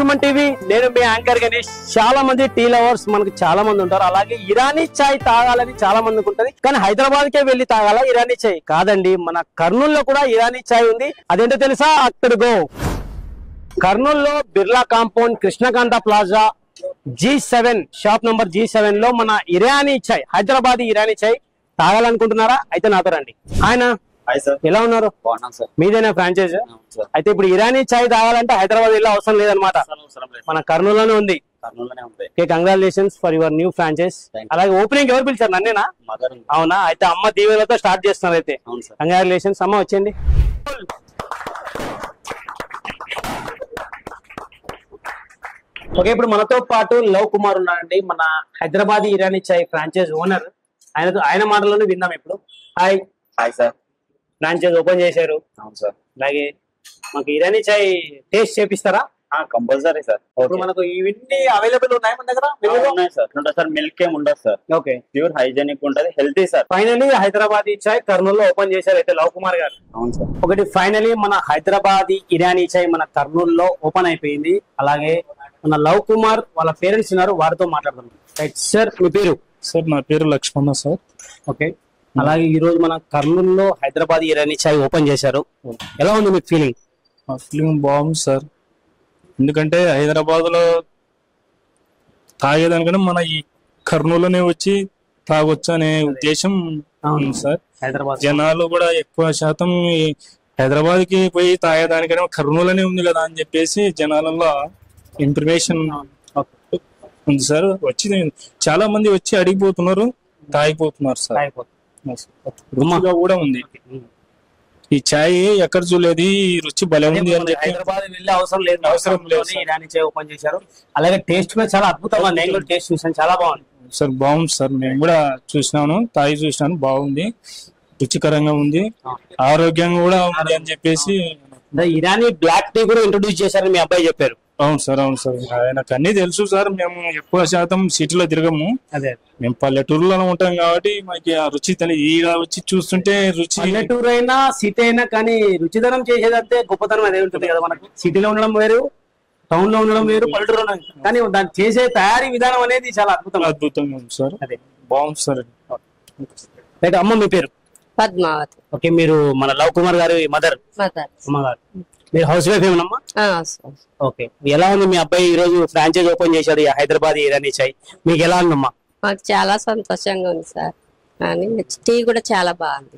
Suman TV నేను మీ anchor Ganesh చాలా మంది టీ లవర్స్ మనకు చాలా మంది ఉంటారు అలాగే ఇరానీ చాయ్ తాగాలని చాలా మందికి ఉంటది కానీ హైదరాబాద్ కే వెళ్ళి తాగాల ఇరానీ చాయ్ కాదండి మన కర్నూలులో కూడా ఇరానీ చాయ్ ఉంది అదేంటో తెలుసా అక్కడ గో కర్నూలులో Birla compound Krishnakanta plaza G seven shop number G seven లో మన ఇరానీ చాయ్ హైదరాబాద్ ఇరానీ చాయ్ తాగాలనుకుంటున్నారా అయితే నాతో రండి ఆయన హాయ్ సార్ ఎలా ఉన్నారు బాగున్నాం సార్ మీదేనా ఫ్రాంచైజ్ అవును సార్ అయితే ఇప్పుడు ఇరానీ చాయ్ తాగాలంటే హైదరాబాద్ వెళ్ళే అవసరం లేదనమాట అసలు అవసరం లేదు మన కర్నూలులోనే ఉంది కర్నూలులోనే ఉంటాయి okay congratulations for your new franchise Thank you. అలాగే ఓపెనింగ్ ఎవరు పిలిచారు నన్నేనా మదర్ ఉంది. అవునా అయితే అమ్మ దీవెలతో స్టార్ట్ చేస్తున్నారు అయితే అవును సార్ కంగ్రాచులేషన్స్ అమ్మ వచ్చేయండి ఓకే ఇప్పుడు మనతో పాటు లవ్ కుమార్ ఉన్నారండి మన హైదరాబాద్ ఇరానీ చాయ్ ఫ్రాంచైజ్ ఓనర్ ఆయనతో ఆయన మాటలోనే విన్నాం ఇప్పుడు hi hi sir franchise open చేశారు అవును సార్ అలాగే మాకు ఇరానీ చాయ్ టేస్ట్ చేపిస్తారా కంపల్సరీ సార్ ఇప్పుడు మనకు ఇవన్నీ అవైలబుల్ ఉన్నాయి మన దగ్గర ఉన్నాయి సార్ ఉంటుంది సార్ మిల్క్ ఏమి ఉండదు సార్ ఓకే ప్యూర్ హైజెనిక్ ఉంటది healthy sir finally Hyderabad Chai Kurnool open చేశారు అయితే లవ్ కుమార్ గారు అవును సార్ ఒకటి ఫైనలీ మన హైదరాబాద్ ఇరానీ చాయ్ మన కర్నూలులో ఓపెన్ అయిపోయింది అలాగే మన లవ్ కుమార్ వాళ్ళ పేరెంట్స్ ఉన్నారు వారితో మాట్లాడదాం రైట్ సార్ మీ పేరు సార్ నా పేరు లక్ష్మణ సార్ ఓకే అలాగే ఈ రోజు మన కర్నూలులో హైదరాబాద్ ఇరానీ చాయ్ ఓపెన్ చేశారు ఎలా ఉంది మీకు ఫీలింగ్ నా ఫీలింగ్ బాగుంది సార్ ఎందుకంటే హైదరాబాద్ లో తాగేదానికన్నా మన ఈ కర్నూలులోనే వచ్చి తాగొచ్చు అనే ఉద్దేశం అవును. ఉంది సార్ హైదరాబాద్ జనాలు కూడా ఎక్కువ శాతం ఈ హైదరాబాద్ కి పోయి తాగేదానికన్నా కర్నూలులోనే ఉంది కదా అని చెప్పేసి జనాలలో ఇన్ఫర్మేషన్ ఉంది సార్ వచ్చి చాలా మంది వచ్చి అడిగిపోతున్నారు తాగిపోతున్నారు సార్ రుచిగా కూడా ఉంది ఈ చాయ్ ఎక్కడ చూడలేదు ఈ రుచి భలే ఉంది అని చెప్పి హైదరాబాద్ వెళ్ళే అవసరం లేదు అవసరం లేదు సార్. ఇరానీ చాయ్ ఓపెన్ చేశారు అలాగే టేస్ట్ కూడా చాలా అద్భుతంగా ఉంది. నేను కూడా టేస్ట్ చూసాను చాలా బాగుంది సార్ బాగుంది సార్ నేను కూడా చూసినాను తాగి చూసినాను బాగుంది రుచికరంగా ఉంది ఆరోగ్యంగా కూడా ఉంది అని చెప్పేసి అంటే ఇరానీ బ్లాక్ టీ కూడా ఇంట్రొడ్యూస్ చేశారని మీ అబ్బాయి చెప్పారు అవును సార్ అవును సార్ ఆయనకు అన్ని తెలుసు సార్ మేము ఎక్కువ శాతం సిటీలో తిరగము అదే మేము పల్లెటూరులో ఉంటాం కాబట్టి మాకు ఆ రుచి తెలియదు ఈడ వచ్చి చూస్తుంటే రుచి పల్లెటూరు అయినా సిటీ అయినా కానీ రుచిదనం చేసేదంటే గొప్పతనం అదే ఉంటుంది కదా మనకు సిటీలో ఉండడం వేరు టౌన్ లో ఉండడం వేరు పల్లెటూరు ఉండడం వేరు. కానీ దాన్ని చేసే తయారీ విధానం అనేది చాలా అద్భుతం అద్భుతంగా ఉంది సార్ అదే బాగుంది సార్ రైట్ అమ్మ మీ పేరు పద్మావతి ఓకే మీరు మన లవ్ కుమార్ గారి మదర్ మదర్ అమ్మగారు మీరు హౌస్ వైఫ్ ఏమన్నమ్మా ఆ, సార్. ఓకే ఎలా ఉంది మీ అబ్బాయి ఈ రోజు ఫ్రాంచైజ్ ఓపెన్ చేశాడు ఈ హైదరాబాద్ ఇరానీ చాయ్ మీకు ఎలా ఉందమ్మా మాకు చాలా సంతోషంగా ఉంది సార్ కానీ టీ కూడా చాలా బాగుంది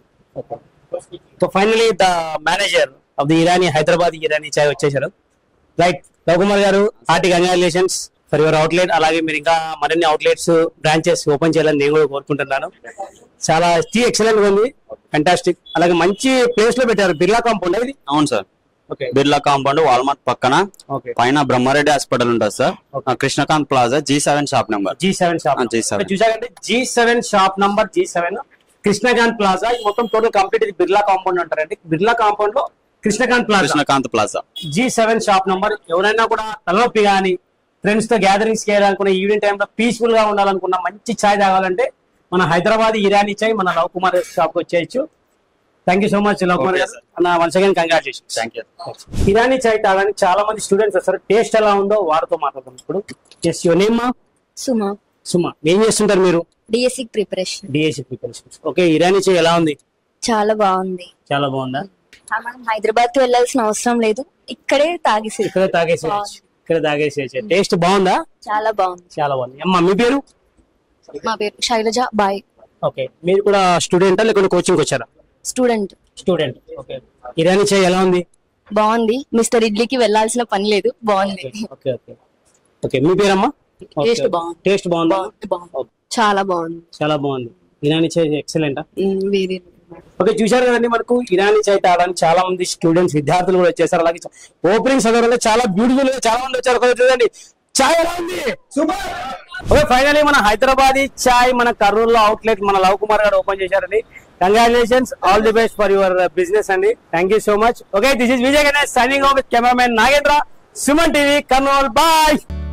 so finally the manager of the Irani Hyderabad Irani Chai వచ్చేసారు రైట్ రఘుకుమార్ గారు hearty congratulations for your outlet అలాగే మీరు ఇంకా మరిన్ని అవుట్లెట్స్ బ్రాంచెస్ ఓపెన్ చేయాలని నేను కూడా కోరుకుంటున్నాను చాలా టీ ఎక్సలెంట్ గా ఉంది ఫంటాస్టిక్ అలాగే మంచి ప్లేస్ లో పెట్టారు బిర్లా కాంపౌండ్ ఇది అవును sir okay Birla compound Walmart పక్కన ఓకే పైన బ్రహ్మారెడ్డి హాస్పిటల్ ఉంటుంది సార్ ఆ, Krishnakanth plaza G seven shop number G seven shop ఆ, G7. చూసాకంటే G seven shop number G seven Krishnakanth plaza ఇది మొత్తం టోటల్ కంప్లీట్ ఇది బిర్లా కాంపౌండ్ అంటారండి బిర్లా కాంపౌండ్ లో Krishnakanth plaza Krishnakanth plaza G seven shop number ఎవరైనా కూడా తలనొప్పి కానీ ఫ్రెండ్స్ తో గ్యాదరింగ్స్ చేయాలనుకున్న ఈవినింగ్ టైంలో పీస్ఫుల్ గా ఉండాలనుకున్న మంచి ఛాయ్ తాగాలంటే మన హైదరాబాద్ ఇరానీ ఛాయ్ మన లవ్ కుమార్ షాప్ వచ్చేయచ్చు thank you so much Lav Kumar Okay, గారు sir. అన్న once again congratulation thank you Irani Chai తాగడానికి చాలా మంది స్టూడెంట్స్ వస్తారు టేస్ట్ ఎలా ఉందో వారితో మాట్లాడదాం ఇప్పుడు yes your name Suma Suma ఏం చేస్తుంటారు మీరు DSC preparation DSC preparations okay Irani chai ఎలా ఉంది చాలా బాగుంది చాలా బాగుందా మనం హైదరాబాద్ కి వెళ్ళాల్సిన అవసరం లేదు ఇక్కడే తాగేసి ఇక్కడ తాగేసేయచ్చు ఇక్కడ తాగేసేయచ్చు టేస్ట్ బాగుందా చాలా బాగుంది చాలా బాగుంది అమ్మా మీ పేరు మా పేరు శైలజ బాయ్ ఓకే మీరు కూడా స్టూడెంటా లేకుంటే కోచింగ్ వచ్చారా student student okay Irani chai ఎలా ఉంది బాగుంది మిస్టర్ ఇడ్లీకి వెళ్ళాల్సిన పని లేదు బాగుంది ఓకే ఓకే ఓకే మీ పేరమ్మా Taste బాగుంది. టేస్ట్ బాగుందా బాగుంది బాగుంది చాలా బాగుంది చాలా బాగుంది ఇరానీ చాయ్ ఎక్సలెంట్ ఉమ్, వేరే ఓకే చూశారు కదండి మనకు ఇరానీ చాయ్ తాగడానికి చాలా మంది స్టూడెంట్స్ విద్యార్థులు కూడా వచ్చేసారు అలాగే ఓపెనింగ్ సందర్భంలో చాలా బ్యూటిఫుల్ గా చాలా మంది వచ్చారు ఒకసారి చూడండి చాయ్ ఎలా ఉంది సూపర్ ఓకే ఫైనలీ మన హైదరాబాద్ చాయ్ మన కర్నూలులో అవుట్లెట్ మన లవ్ కుమార్ గారు ఓపెన్ చేశారండి congratulations all the best for your business అండి thank you so much okay this is Vijay Ganesh signing off cameraman Nagendra Suman TV Kurnool bye